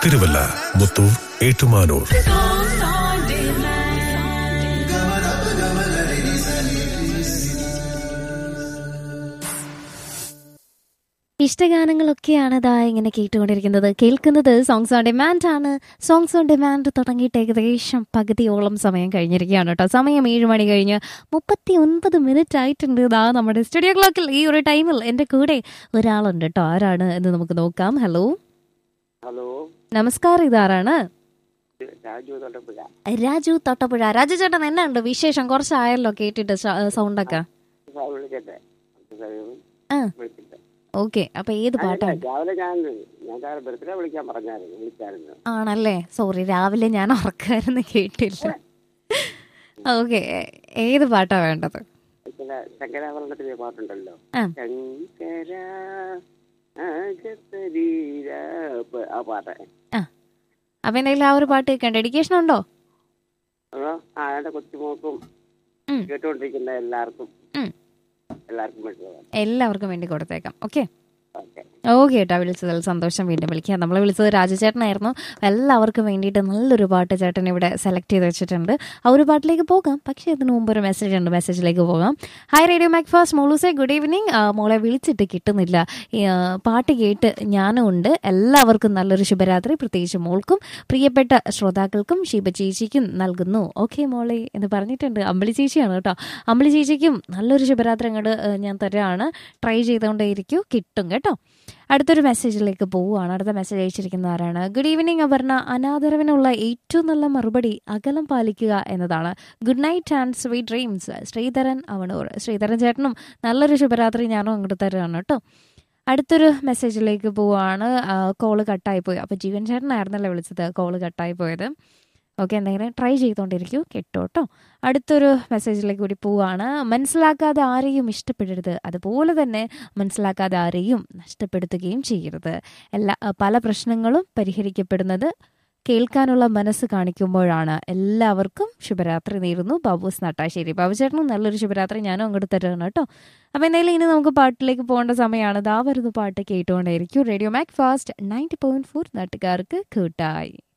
തിരുവല്ല മുത്തൂർ ഏറ്റുമാനൂർ ഇഷ്ടഗാനങ്ങളൊക്കെയാണ് ഇതാ ഇങ്ങനെ കേട്ടുകൊണ്ടിരിക്കുന്നത് കേൾക്കുന്നത് സോങ്സ് ഓൺ ഡിമാൻഡ് ആണ് സോങ്സ് ഓൺ ഡിമാൻഡ് തുടങ്ങിയിട്ട് ഏകദേശം പകുതിയോളം സമയം കഴിഞ്ഞിരിക്കുകയാണ് കേട്ടോ സമയം ഏഴ് മണി കഴിഞ്ഞ് മുപ്പത്തി ഒൻപത് മിനിറ്റ് ആയിട്ടുണ്ട് ഇതാ നമ്മുടെ സ്റ്റുഡിയോ ക്ലോക്കിൽ ഈ ഒരു ടൈമിൽ എൻ്റെ കൂടെ ഒരാളുണ്ട് കേട്ടോ ആരാണ് എന്ന് നമുക്ക് നോക്കാം ഹലോ ഹലോ നമസ്കാരം ഇതാരാണ് രാജു തൊട്ടപ്പുഴ രാജു തൊട്ടപ്പുഴ രാജു ചേട്ടൻ എന്നാണ്ട് വിശേഷം കുറച്ചായല്ലോ കേട്ടിട്ട് സൗണ്ടൊക്കെ വിളിക്കട്ടെ ആ. വിളിക്കട്ടെ ഓക്കെ അപ്പൊ ഏത് പാട്ടാണ് രാവിലെ ഞാൻ ഞാൻ രാവിലെ ബർത്ത്ഡേ വിളിക്കാൻ പറഞ്ഞായിരുന്നു വിളിച്ചായിരുന്നു ആണല്ലേ സോറി രാവിലെ ഞാൻ ഉറക്കായിരുന്നു കേട്ടില്ല ഓക്കെ ഏത് പാട്ടാ വേണ്ടത് ചില ശങ്കരാഭരണത്തിലെ പാട്ടുണ്ടല്ലോ ആ. ശങ്കര ആകത്തരീര പ- ആ പാട്ട് അപ്പൊ എന്തെങ്കിലും ആ ഒരു പാട്ട് കേൾക്കണ്ട ഡെഡിക്കേഷൻ ഉണ്ടോ അതോ ആ എന്റെ കൊച്ചുമോക്കും ഉം. കേട്ടുകൊണ്ടിരിക്കുന്ന എല്ലാവർക്കും ഉം. എല്ലാവർക്കും വേണ്ടി എല്ലാവർക്കും വേണ്ടി കൊടുത്തേക്കാം ഓക്കെ ഓക്കെ ഓക്കെ ഏട്ടാ വിളിച്ചതിൽ സന്തോഷം വീണ്ടും വിളിക്കാം നമ്മളെ വിളിച്ചത് രാജചേട്ടനായിരുന്നു എല്ലാവർക്കും വേണ്ടിയിട്ട് നല്ലൊരു പാട്ട് ചേട്ടൻ ഇവിടെ സെലക്ട് ചെയ്ത് വെച്ചിട്ടുണ്ട് ആ ഒരു പാട്ടിലേക്ക് പോകാം പക്ഷേ അതിന് മുമ്പ് ഒരു മെസ്സേജ് ഉണ്ട് മെസ്സേജിലേക്ക് പോകാം ഹായ് റേഡിയോ മാക് ഫാസ്റ്റ് മോളൂസെ ഗുഡ് ഈവനിങ് മോളെ വിളിച്ചിട്ട് കിട്ടുന്നില്ല ഈ, ആ, പാട്ട് കേട്ട് ഞാനും ഉണ്ട് എല്ലാവർക്കും നല്ലൊരു ശുഭരാത്രി പ്രത്യേകിച്ച് മോൾക്കും പ്രിയപ്പെട്ട ശ്രോതാക്കൾക്കും ശിവ ചേച്ചിക്കും നൽകുന്നു ഓക്കെ മോളെ എന്ന് പറഞ്ഞിട്ടുണ്ട് അമ്പിളി ചേച്ചിയാണ് കേട്ടോ അമ്പിളി ചേച്ചിക്കും നല്ലൊരു ശുഭരാത്രി അങ്ങോട്ട് ഞാൻ തരാണ് ട്രൈ ചെയ്തുകൊണ്ടേയിരിക്കൂ കിട്ടും കേട്ടോ അടുത്തൊരു മെസ്സേജിലേക്ക് പോവുകയാണ് അടുത്ത മെസ്സേജ് അയച്ചിരിക്കുന്ന ആരാണ് ഗുഡ് ഈവനിങ് അപർണ അനാദരവിനുള്ള ഏറ്റവും നല്ല മറുപടി അകലം പാലിക്കുക എന്നതാണ് good night and sweet dreams Sreedharan Avanoor Sreedharan ചേട്ടനും നല്ലൊരു ശുഭരാത്രി ഞാനും അങ്ങോട്ട് തരുകയാണ് കേട്ടോ അടുത്തൊരു മെസ്സേജിലേക്ക് പോവുകയാണ് കോള് കട്ടായി പോയി അപ്പോൾ ജീവൻ ചേട്ടനായിരുന്നല്ലോ വിളിച്ചത് കോള് കട്ടായി പോയത് ഓക്കെ എന്തെങ്കിലും ട്രൈ ചെയ്തുകൊണ്ടിരിക്കൂ കേട്ടോ കേട്ടോ അടുത്തൊരു മെസ്സേജിലേക്ക് കൂടി പോവുകയാണ് മനസ്സിലാക്കാതെ ആരെയും ഇഷ്ടപ്പെടരുത് അതുപോലെ തന്നെ മനസ്സിലാക്കാതെ ആരെയും നഷ്ടപ്പെടുത്തുകയും ചെയ്യരുത് എല്ലാ പല പ്രശ്നങ്ങളും പരിഹരിക്കപ്പെടുന്നത് കേൾക്കാനുള്ള മനസ്സ് കാണിക്കുമ്പോഴാണ് എല്ലാവർക്കും ശുഭരാത്രി നേരുന്നു ബാബൂസ് നട്ടാശ്ശേരി ബാബുചേട്ടനും നല്ലൊരു ശുഭരാത്രി ഞാനും അങ്ങോട്ട് തരുകയാണ് കേട്ടോ അപ്പോൾ എന്തായാലും ഇനി നമുക്ക് പാട്ടിലേക്ക് പോകേണ്ട സമയമാണ് ദാ വരുന്ന പാട്ട് കേട്ടുകൊണ്ടേയിരിക്കും radio Mac fast ninety point four നാട്ടുകാർക്ക് കൂട്ടായി